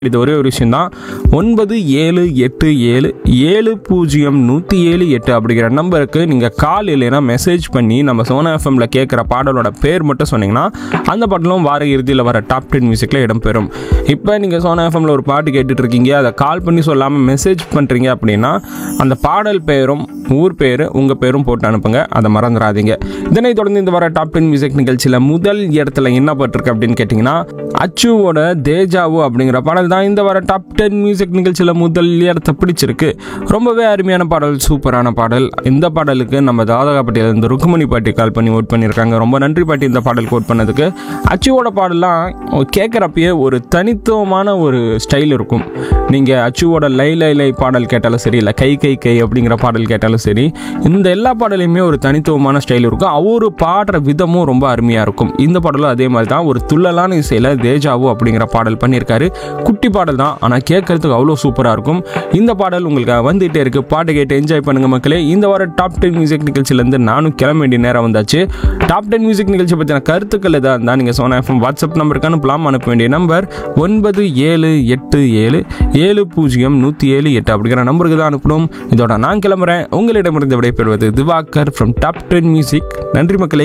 இது ஒரே ஒரு விஷயம்தான் ஒன்பது ஏழு எட்டு ஏழு ஏழு பூஜ்ஜியம் நூற்றி ஏழு எட்டு அப்படிங்கிற நம்பருக்கு நீங்கள் கால் இல்லைன்னா மெசேஜ் பண்ணி நம்ம சோனா எஃப்எம்ல கேட்குற பாடலோட பேர் மட்டும் சொன்னீங்கன்னா அந்த பாடலும் வார இறுதியில் வர டாப் டென் மியூசிக்கில் இடம்பெறும் இப்போ நீங்கள் சோனா எஃப்எம்ல ஒரு பாட்டு கேட்டுட்டு இருக்கீங்க அதை கால் பண்ணி சொல்லாமல் மெசேஜ் பண்ணுறீங்க அப்படின்னா அந்த பாடல் பெயரும் ஊர் பேர் உங்கள் பேரும் போட்டு அனுப்புங்க அதை மறந்துடாதீங்க இதனை தொடர்ந்து இந்த வர டாப் டென் மியூசிக் நிகழ்ச்சியில் முதல் இடத்துல என்ன பட்டிருக்கு அப்படின்னு கேட்டிங்கன்னா அச்சுவோட தேஜாவு அப்படிங்கிற பாடல் தான் இந்த வர டாப் டென் மியூசிக் நிகழ்ச்சியில் முதல் இடத்தை பிடிச்சிருக்கு ரொம்பவே அருமையான பாடல் சூப்பரான பாடல் இந்த பாடலுக்கு நம்ம தாதகாப்பட்டியில் இருந்து ருக்குமணி பாட்டி கால் பண்ணி ஓட் பண்ணியிருக்காங்க ரொம்ப நன்றி பாட்டி இந்த பாடல் கோட் பண்ணதுக்கு அச்சுவோட பாடலாம் கேட்குறப்பயே ஒரு தனித்துவமான ஒரு ஸ்டைல் இருக்கும் நீங்கள் அச்சுவோட லை லை லை பாடல் கேட்டாலும் சரி இல்லை கை கை கை அப்படிங்கிற பாடல் கேட்டாலும் சரி இந்த எல்லா பாடலையுமே ஒரு தனித்துவமான ஸ்டைல் இருக்கும் அவரு பாடுற விதமும் ரொம்ப அருமையாக இருக்கும் இந்த பாடலும் அதே மாதிரி தான் ஒரு துள்ளலான இசையில் தேஜாவு அப்படிங்கிற பாடல் பண்ணியிருக்காரு குட்டி பாடல் தான் ஆனால் கேட்கறதுக்கு அவ்வளோ சூப்பராக இருக்கும் இந்த பாடல் உங்களுக்கு வந்துகிட்டே இருக்குது பாட்டு கேட்டு என்ஜாய் பண்ணுங்க மக்களே இந்த வார டாப் டென் மியூசிக் நிகழ்ச்சியிலேருந்து நானும் கிளம்ப வேண்டிய நேரம் வந்தாச்சு டாப் டென் மியூசிக் நிகழ்ச்சி பற்றின கருத்துக்கள் எதாக இருந்தால் நீங்கள் சோனா எஃப்எம் வாட்ஸ்அப் நம்பருக்கு அனுப்பலாம் அனுப்ப வேண்டிய நம்பர் ஒன்பது ஏழு எட்டு ஏழு ஏழு பூஜ்ஜியம் நூற்றி ஏழு எட்டு அப்படிங்கிற நம்பருக்கு தான் அனுப்பணும் இதோட நான் கிளம்புறேன் உங்களிடமிருந்து விடைபெறுவது Diwakar from top ten music நன்றி மக்களே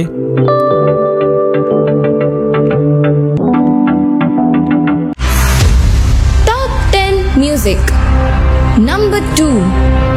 Top 10 Music Number 2